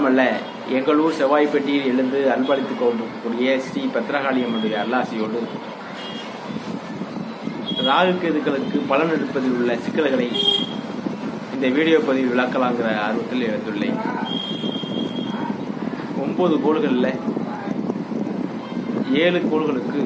மட்டுமல்ல எங்கள் ஊர் செவ்வாய்ப்பட்டியில் எழுந்து அன்பளித்துக் கொண்டிருக்கக்கூடிய ஸ்ரீ பத்ரகாளியம்மனுடைய அல்லாசியோடு ராகு கேதுக்களுக்கு பலன் எடுப்பதில் உள்ள சிக்கல்களை இந்த வீடியோ பதிவில் விளக்கலாங்கிற ஆர்வத்தில் எழுந்துள்ளேன் ஒன்பது கோள்களில் ஏழு கோள்களுக்கு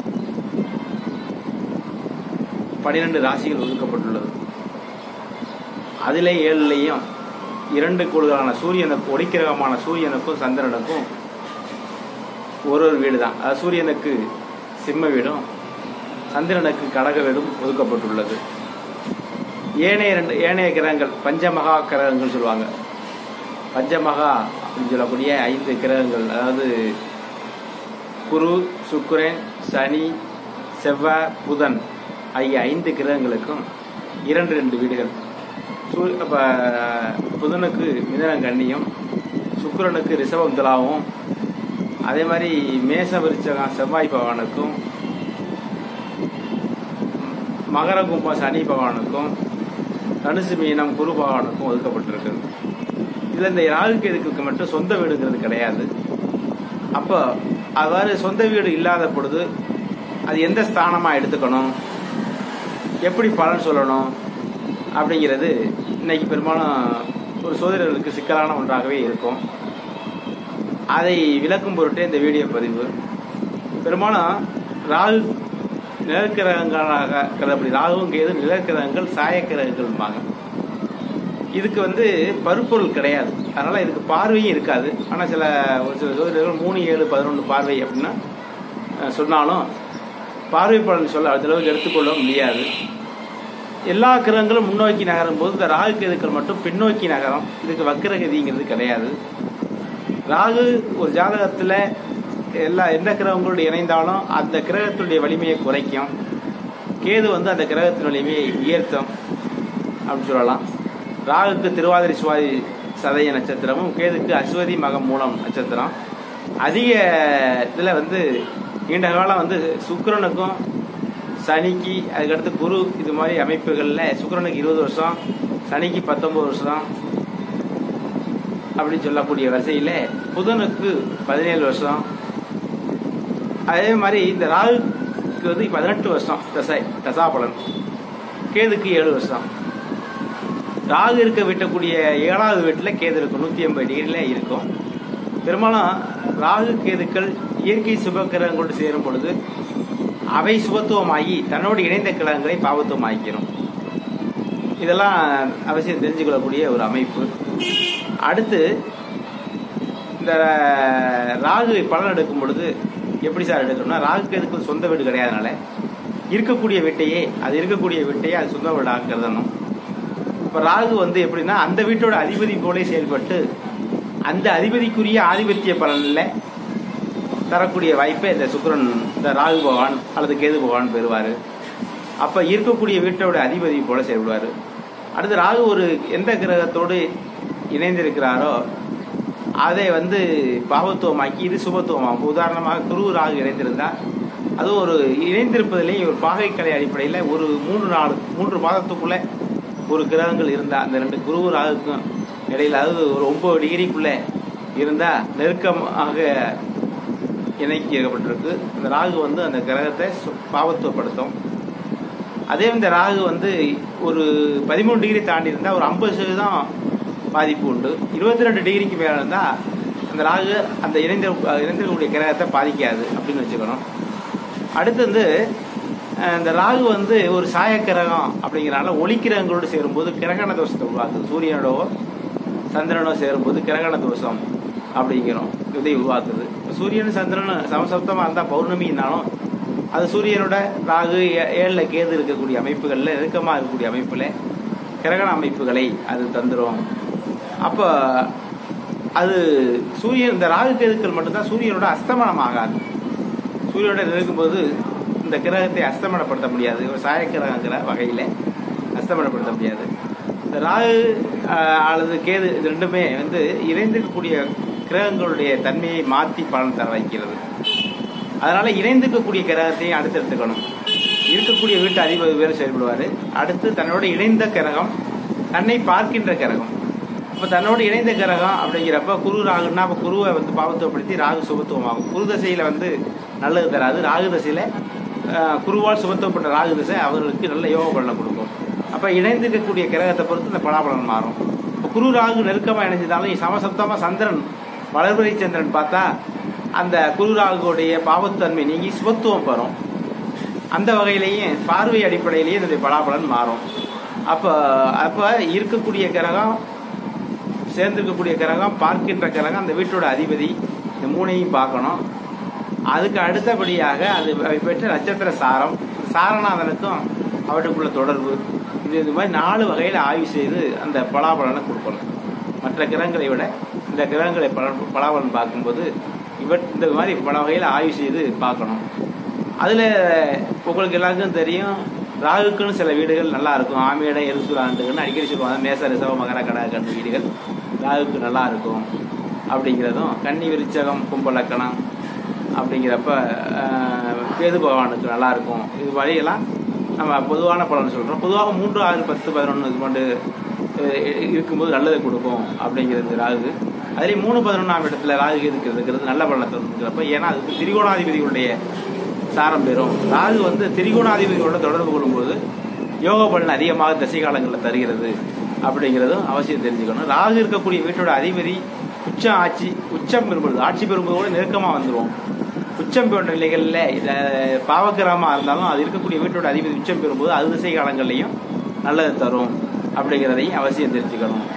பனிரெண்டு ராசிகள் ஒதுக்கப்பட்டுள்ளது அதிலே ஏழுலையும் இரண்டு கோள்களான சூரியனுக்கு ஒளிக்கிரகமான சூரியனுக்கும் சந்திரனுக்கும் ஒரு ஒரு வீடு தான் அதாவது சூரியனுக்கு சிம்ம வீடும் சந்திரனுக்கு கடக வீடும் ஒதுக்கப்பட்டுள்ளது ஏனைய ரெண்டு ஏனைய கிரகங்கள் பஞ்சமகா கிரகங்கள் சொல்லுவாங்க பஞ்சமகா அப்படின்னு சொல்லக்கூடிய ஐந்து கிரகங்கள் அதாவது குரு சுக்கிரன் சனி செவ்வாய் புதன் ஆகிய ஐந்து கிரகங்களுக்கும் இரண்டு ரெண்டு வீடுகள் சூ அப்போ புதனுக்கு மிதனம் கண்ணியும் சுக்கிரனுக்கு ரிஷபம் துலாவும் அதே மாதிரி மேச விருச்சகம் செவ்வாய் பகவானுக்கும் மகர கும்பம் சனி பகவானுக்கும் தனுசு மீனம் குரு பகவானுக்கும் ஒதுக்கப்பட்டிருக்குது இதில் இந்த ராகு கேதுக்கு மட்டும் சொந்த வீடுங்கிறது கிடையாது அப்போ அவ்வாறு சொந்த வீடு இல்லாத பொழுது அது எந்த ஸ்தானமாக எடுத்துக்கணும் எப்படி பலன் சொல்லணும் அப்படிங்கிறது இன்னைக்கு பெரும்பாலும் ஒரு சோதரர்களுக்கு சிக்கலான ஒன்றாகவே இருக்கும் அதை விளக்கும் பொருட்டே இந்த வீடியோ பதிவு பெரும்பாலும் ராகு நிழற்கிரகங்களாக கருதப்படி ராகுவும் கேது நிழற்கிரகங்கள் சாயக்கிரகங்கள்பாங்க இதுக்கு வந்து பருப்பொருள் கிடையாது அதனால இதுக்கு பார்வையும் இருக்காது ஆனால் சில ஒரு சில சோதரர்கள் மூணு ஏழு பதினொன்று பார்வை அப்படின்னா அஹ், சொன்னாலும் பார்வை பலன் சொல்ல அந்த அளவுக்கு எடுத்துக்கொள்ள முடியாது எல்லா கிரகங்களும் முன்னோக்கி நகரும் போது இந்த ராகு கேதுக்கள் மட்டும் பின்னோக்கி நகரம் இதுக்கு வக்கரகதிங்கிறது கிடையாது ராகு ஒரு ஜாதகத்தில் எல்லா எந்த கிரகங்களோடு இணைந்தாலும் அந்த கிரகத்தினுடைய வலிமையை குறைக்கும் கேது வந்து அந்த கிரகத்தின் வலிமையை உயர்த்தும் அப்படின்னு சொல்லலாம் ராகுக்கு திருவாதிரை சுவாதி சதய நட்சத்திரமும் கேதுக்கு அஸ்வதி மகம் மூலம் நட்சத்திரம் அதிக இதில் வந்து நீண்ட காலம் வந்து சுக்கிரனுக்கும் சனிக்கு அதுக்கடுத்து குரு இது மாதிரி அமைப்புகளில் சுக்கிரனுக்கு இருபது வருஷம் சனிக்கு பத்தொன்பது வருஷம் அப்படின்னு சொல்லக்கூடிய வரிசையில் புதனுக்கு பதினேழு வருஷம் அதே மாதிரி இந்த ராகுக்கு வந்து பதினெட்டு வருஷம் தசை தசாபலன் கேதுக்கு ஏழு வருஷம் ராகு இருக்க விட்டக்கூடிய ஏழாவது வீட்டில் கேது இருக்கும் நூற்றி ஐம்பது டிகிரியில் இருக்கும் பெரும்பாலும் ராகு கேதுக்கள் இயற்கை சுபக்கிரகங்களோடு சேரும் பொழுது அவை சுபத்துவமாகி தன்னோடு இணைந்த கிரகங்களை பாவத்துவமாக்கிடும் இதெல்லாம் அவசியம் தெரிஞ்சுக்கொள்ளக்கூடிய ஒரு அமைப்பு அடுத்து இந்த ராகு பலன் எடுக்கும் பொழுது எப்படி சார் எடுக்கணும்னா ராகு கேதுக்கு சொந்த வீடு கிடையாதுனால இருக்கக்கூடிய வீட்டையே அது இருக்கக்கூடிய வீட்டையே அது சொந்த வீடாக கருதணும் இப்போ ராகு வந்து எப்படின்னா அந்த வீட்டோட அதிபதி போலே செயல்பட்டு அந்த அதிபதிக்குரிய ஆதிபத்திய பலனில் தரக்கூடிய வாய்ப்பை இந்த சுக்கிரன் இந்த ராகு பகவான் அல்லது கேது பகவான் பெறுவார் அப்போ இருக்கக்கூடிய வீட்டோட அதிபதி போல செயல்படுவார் அடுத்து ராகு ஒரு எந்த கிரகத்தோடு இணைந்திருக்கிறாரோ அதை வந்து பாவத்துவமாக்கி இது சுபத்துவமாகும் உதாரணமாக குரு ராகு இணைந்திருந்தா அது ஒரு இணைந்திருப்பதிலேயும் ஒரு பாகைக்கலை அடிப்படையில் ஒரு மூன்று நாலு மூன்று மாதத்துக்குள்ள ஒரு கிரகங்கள் இருந்தா அந்த ரெண்டு குரு ராகுக்கும் இடையில அதாவது ஒரு ஒன்பது டிகிரிக்குள்ள இருந்தா நெருக்கமாக இணைக்கப்பட்டிருக்கு இந்த ராகு வந்து அந்த கிரகத்தை சு- பாவத்துவப்படுத்தும் அதே இந்த ராகு வந்து ஒரு பதிமூணு டிகிரி தாண்டி இருந்தால் ஒரு ஐம்பது சதவீதம் பாதிப்பு உண்டு இருபத்தி ரெண்டு டிகிரிக்கு மேலே இருந்தால் அந்த ராகு அந்த இணைந்த இணைந்திருக்கக்கூடிய கிரகத்தை பாதிக்காது அப்படின்னு வச்சுக்கணும் அடுத்து வந்து அஹ், இந்த ராகு வந்து ஒரு சாயக்கிரகம் அப்படிங்கிறனால ஒளிக்கிரகங்களோடு சேரும்போது கிரகண தோஷத்தை உருவாக்குது சூரியனோடோ சந்திரனோ சேரும்போது கிரகண தோஷம் அப்படிங்கிறோம் இதை உருவாக்குது சூரியன் சந்திரன் சமசப்தமாக இருந்தால் பௌர்ணமினாலும் அது சூரியனோட ராகு ஏ- ஏழுல கேது இருக்கக்கூடிய அமைப்புகளில் நெருக்கமாக இருக்கக்கூடிய அமைப்பில் கிரகண அமைப்புகளை அது தந்துடும் அப்போ அது சூரியன் இந்த ராகு கேதுக்கள் மட்டும்தான் சூரியனோட அஸ்தமனம் ஆகாது சூரியனோட இருக்கும்போது இந்த கிரகத்தை அஸ்தமனப்படுத்த முடியாது ஒரு சாயக்கிரகங்கிற வகையில் அஸ்தமனப்படுத்த முடியாது இந்த ராகு ஆஹ், அல்லது கேது இது ரெண்டுமே வந்து இணைந்திருக்கக்கூடிய கிரகங்களுடைய தன்மையை மாற்றி பலன் தர வைக்கிறது அதனால இணைந்திருக்கக்கூடிய கிரகத்தையும் அடுத்து எடுத்துக்கணும் இருக்கக்கூடிய வீட்டு அதிபதி வேறு செயல்படுவார் அடுத்து தன்னோட இணைந்த கிரகம் தன்னை பார்க்கின்ற கிரகம் அப்போ தன்னோடு இணைந்த கிரகம் அப்படிங்கிறப்ப குரு ராகுன்னா அப்போ குருவை வந்து பாவத்துவப்படுத்தி ராகு சுபத்துவமாகும் குரு தசையில் வந்து நல்லது தராது ராகு தசையில் குருவால் சுபத்துவப்பட்ட ராகு தசை அவர்களுக்கு நல்ல யோக பலனை கொடுக்கும் அப்போ இணைந்திருக்கக்கூடிய கிரகத்தை பொறுத்து இந்த பலாபலன் மாறும் இப்போ குரு ராகு நெருக்கமாக இணைஞ்சதாலும் சமசப்தமாக சந்திரன் வளர்பிறை சந்திரன் பார்த்தா அந்த குரு ராகுடைய பாவத்தன்மை நீங்கி சுபத்துவம் பெறும் அந்த வகையிலேயும் பார்வை அடிப்படையிலேயே இதனுடைய பலாபலன் மாறும் அப்போ அப்போ இருக்கக்கூடிய கிரகம் சேர்ந்திருக்கக்கூடிய கிரகம் பார்க்கின்ற கிரகம் அந்த வீட்டோட அதிபதி இந்த மூணையும் பார்க்கணும் அதுக்கு அடுத்தபடியாக அது பெற்ற நட்சத்திர சாரம் சாரநாதனுக்கும் அவற்றுக்குள்ள தொடர்பு இது இது மாதிரி நாலு வகையில் ஆய்வு செய்து அந்த பலாபலனை கொடுக்கணும் மற்ற கிரகங்களை விட இந்த கிரகங்களை பலன் பலாபலன் பார்க்கும்போது இவட் இந்த மாதிரி பல வகையில் ஆய்வு செய்து பார்க்கணும் அதில் உங்களுக்கு எல்லாருக்கும் தெரியும் ராகுக்குன்னு சில வீடுகள் நல்லா இருக்கும் ஆமியிடம் எரிசுராண்டுகள்னு அடிக்கடி சொல்லுவாங்க மேச ரிசவ மகர கடா கண்டு வீடுகள் ராகுக்கு நல்லா இருக்கும் அப்படிங்கிறதும் கன்னி விருச்சகம் கும்பலக்கணம் அப்படிங்கிறப்ப கேது பகவானுக்கு நல்லா இருக்கும் இது வழியெல்லாம் நம்ம பொதுவான பலன் சொல்கிறோம் பொதுவாக மூன்று ஆறு பத்து பதினொன்று இது கொண்டு இருக்கும்போது நல்லதை கொடுக்கும் அப்படிங்கிறது ராகு அதுலேயும் மூணு பதினொன்றாம் இடத்துல ராகு கேது இருக்கிறது நல்ல பலனை தருங்கிறப்ப ஏன்னா அதுக்கு திரிகோணாதிபதிகளுடைய சாரம் பெறும் ராகு வந்து திரிகோணாதிபதிகளோட தொடர்பு கொள்ளும்போது யோக பலன் அதிகமாக தசை காலங்களில் தருகிறது அப்படிங்கிறதும் அவசியம் தெரிஞ்சுக்கணும் ராகு இருக்கக்கூடிய வீட்டோட அதிபதி உச்சம் ஆட்சி உச்சம் பெறும்போது ஆட்சி பெறும்போது கூட நெருக்கமாக வந்துடும் உச்சம் போன்ற நிலைகளில் இதை பாவகிரகமாக இருந்தாலும் அது இருக்கக்கூடிய வீட்டோட அதிபதி உச்சம் பெறும்போது அது திசை காலங்கள்லையும் நல்லது தரும் அப்படிங்கிறதையும் அவசியம் தெரிஞ்சுக்கணும்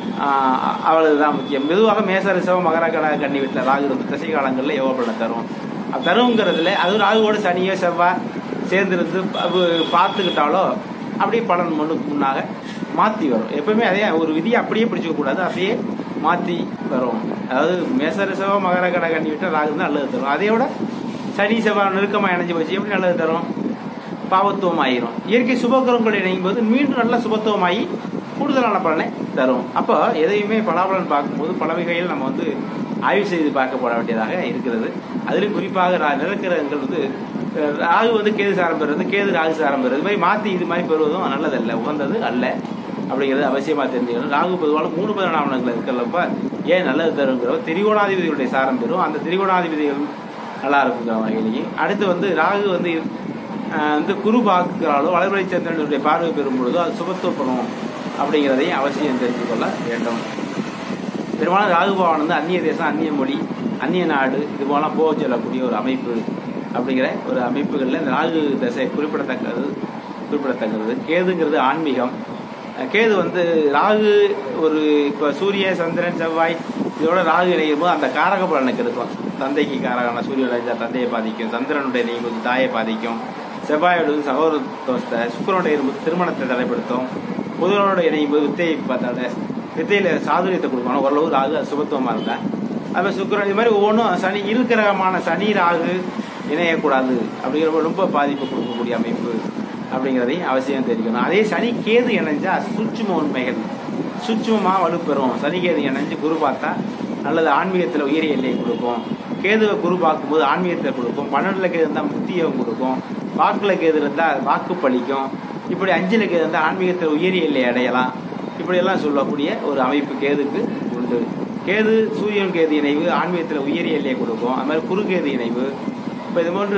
அவ்வளவுதான் முக்கியம் மெதுவாக மேச ரிசவம் மகர கட கன்னி வீட்டில் ராகு இருந்து திசை காலங்களில் யோக பலனை தரும் தருங்கிறதுல அது ராகுவோட சனியோ செவ்வாய் சேர்ந்திருந்து பார்த்துக்கிட்டாலோ அப்படியே பலன் முன்னுக்கு முன்னாக மாற்றி வரும் எப்பவுமே அதே ஒரு விதியை அப்படியே பிடிச்சிக்க கூடாது அப்படியே மாற்றி வரும் அதாவது மேசரிசவோ மகர கட கண்ணி விட்டால் ராகு தான் நல்லது தரும் அதையோட சனி செவ்வாய் நெருக்கமாக இணைஞ்சு போச்சு எப்படி நல்லது தரும் பாவத்துவம் ஆயிரும் இயற்கை சுபகரங்கள் இணையும் போது மீண்டும் நல்ல சுபத்துவமாகி கூடுதலான பலனை தரும் அப்போ எதையுமே பலாபலன் பார்க்கும்போது பல வகையில் நம்ம வந்து ஆய்வு செய்து பார்க்கப்பட வேண்டியதாக இருக்கிறது அதிலும் குறிப்பாக நிலக்கிரகங்கள் வந்து ராகு வந்து கேது சாரம் பெறுறது கேது ராகு சாரம் பெறுறது இது மாதிரி மாற்றி இது மாதிரி பெறுவதும் நல்லதல்ல உகந்தது அல்ல அப்படிங்கிறது அவசியமாக தெரிஞ்சுக்கணும் ராகு பொதுவான மூணு பதினாவணங்கள் இருக்கிறப்ப ஏன் நல்லது தருங்கிறோ திரிகோணாதிபதிகளுடைய சாரம் பெறும் அந்த திரிகோணாதிபதிகள் நல்லா இருக்குங்கிற வகையிலேயே அடுத்து வந்து ராகு வந்து வந்து குரு பார்க்கிறாலோ வளர்வழி சந்திரனுடைய பார்வை பெறும் பொழுதோ அது சுபத்துவப்படும் அப்படிங்கிறதையும் அவசியம் தெரிந்து கொள்ள வேண்டும் பெரும்பாலும் ராகுபவன் வந்து அந்நிய தேசம் அந்நிய மொழி அந்நிய நாடு இது போலாம் போக சொல்லக்கூடிய ஒரு அமைப்பு அப்படிங்கிற ஒரு அமைப்புகளில் இந்த ராகு தசை குறிப்பிடத்தக்கது குறிப்பிடத்தக்கது கேதுங்கிறது ஆன்மீகம் கேது வந்து ராகு ஒரு இப்போ சூரிய சந்திரன் செவ்வாய் இதோட ராகு இணையும் போது அந்த காரக பலனுக்கு இருக்கும் தந்தைக்கு காரகான சூரியனுடைய தந்தையை பாதிக்கும் சந்திரனுடைய இணையும் தாயை பாதிக்கும் செவ்வாயோட சகோதர தோஸ்தை சுக்கரனுடைய திருமணத்தை தடைப்படுத்தும் புதனோட இணையும் போது வித்தையை பார்த்தாத வித்தையில சாதுரியத்தை கொடுக்கணும் ஓரளவு ராகு சுபத்துவமா இருந்தா அப்ப சுக்கரன் இது மாதிரி ஒவ்வொன்றும் சனி இருக்கிறமான சனி ராகு இணையக்கூடாது அப்படிங்கிற ரொம்ப பாதிப்பு கொடுக்கக்கூடிய அமைப்பு அப்படிங்கிறதையும் அவசியம் தெரிவிக்கணும் அதே சனி கேது இணைஞ்சா சூட்சும உண்மைகள் சூட்சுமமாக வலுப்பெறும் சனி கேது இணைஞ்சு குரு பார்த்தா நல்லது ஆன்மீகத்தில் உயரிய எல்லையை கொடுக்கும் கேதுவை குரு பார்க்கும்போது ஆன்மீகத்தை கொடுக்கும் பன்னெண்டுல கேது இருந்தால் முக்தியை கொடுக்கும் வாக்குல கேது இருந்தால் வாக்கு பழிக்கும் இப்படி அஞ்சுல கேது இருந்தால் ஆன்மீகத்தில் உயரிய எல்லை அடையலாம் இப்படியெல்லாம் சொல்லக்கூடிய ஒரு அமைப்பு கேதுக்கு உண்டு கேது சூரியன் கேது இணைவு ஆன்மீகத்தில் உயரிய எல்லையை கொடுக்கும் அது மாதிரி குறுகேது இணைவு இப்போ இது போன்று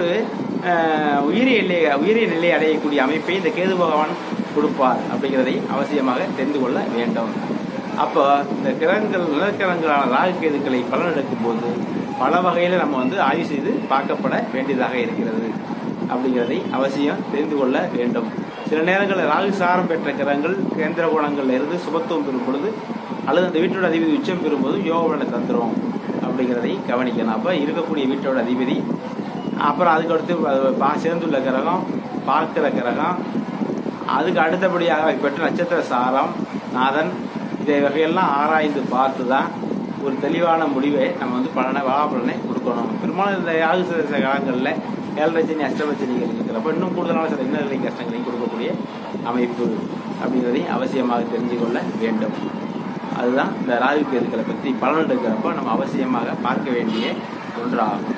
உயிரிய எல்லை உயிரிய நிலையை அடையக்கூடிய அமைப்பை இந்த கேது பகவான் கொடுப்பார் அப்படிங்கிறதை அவசியமாக தெரிந்து கொள்ள வேண்டும் அப்போ இந்த கிரகங்கள் நிலக்கிரகங்களான ராகு கேதுக்களை பலன் எடுக்கும் போது பல வகையில் நம்ம வந்து ஆய்வு செய்து பார்க்கப்பட வேண்டியதாக இருக்கிறது அப்படிங்கிறதை அவசியம் தெரிந்து கொள்ள வேண்டும் சில நேரங்களில் ராகு சாரம் பெற்ற கிரகங்கள் கேந்திர கோணங்கள்ல இருந்து சுபத்துவம் பெறும் பொழுது அல்லது அந்த வீட்டோட அதிபதி உச்சம் பெறும்போது யோக பலனை தந்துடும் அப்படிங்கிறதை கவனிக்கணும் அப்போ இருக்கக்கூடிய வீட்டோட அதிபதி அப்புறம் அதுக்கு அடுத்து சேர்ந்துள்ள கிரகம் பார்க்கிற கிரகம் அதுக்கு அடுத்தபடியாக பெற்ற நட்சத்திர சாரம் நாதன் இதை வகையெல்லாம் ஆராய்ந்து பார்த்து தான் ஒரு தெளிவான முடிவை நம்ம வந்து பலனை வாழப்பலனை கொடுக்கணும் பெரும்பாலும் இந்த யாகு சில காலங்களில் ஏழரச்சனி அஷ்டபச்சனிகள் இருக்கிறப்ப இன்னும் கூடுதலான சில இன்னல்களை கஷ்டங்களையும் கொடுக்கக்கூடிய அமைப்பு அப்படிங்கிறதையும் அவசியமாக தெரிஞ்சு கொள்ள வேண்டும் அதுதான் இந்த ராகு கேதுக்களை பற்றி பலன் எடுக்கிறப்ப நம்ம அவசியமாக பார்க்க வேண்டிய ஒன்றாகும்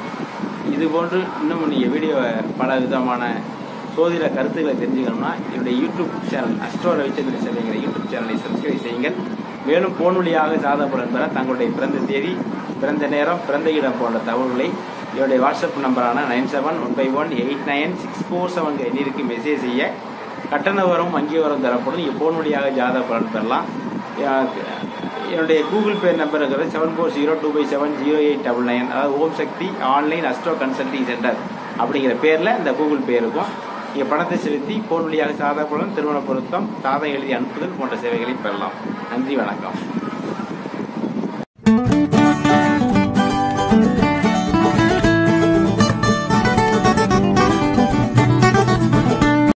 இது போன்று இன்னும் நீங்கள் வீடியோவை பல விதமான சோதிட கருத்துக்களை தெரிஞ்சுக்கணும்னா என்னுடைய யூடியூப் சேனல் அஸ்ட்ரோ ரவிச்சந்திரன் செல்விங்கிற யூடியூப் சேனலை சப்ஸ்கிரைப் செய்யுங்கள் மேலும் போன் வழியாக ஜாதக பலன் பெற தங்களுடைய பிறந்த தேதி பிறந்த நேரம் பிறந்த இடம் போன்ற தகவல்களை என்னுடைய வாட்ஸ்அப் நம்பரான nine seven one five one eight nine six four seven எண்ணிற்கு மெசேஜ் செய்ய கட்டண வரும் வங்கி வரும் தரப்படும் நீங்கள் போன் வழியாக ஜாதக பலன் பெறலாம் எனக்கு- என்னுடைய கூகுள் பே நம்பர் இருக்கிறது seven four zero two five seven zero eight double nine அதாவது Om Shakti online astro consulting centre அப்படிங்கிற பேரில் இந்த கூகுள் பே இருக்கும் நீங்கள் பணத்தை செலுத்தி போன் வழியாக சாதா பலன் திருமண பொருத்தம் சாதம் எழுதி அனுப்புதல் போன்ற சேவைகளை பெறலாம் நன்றி வணக்கம்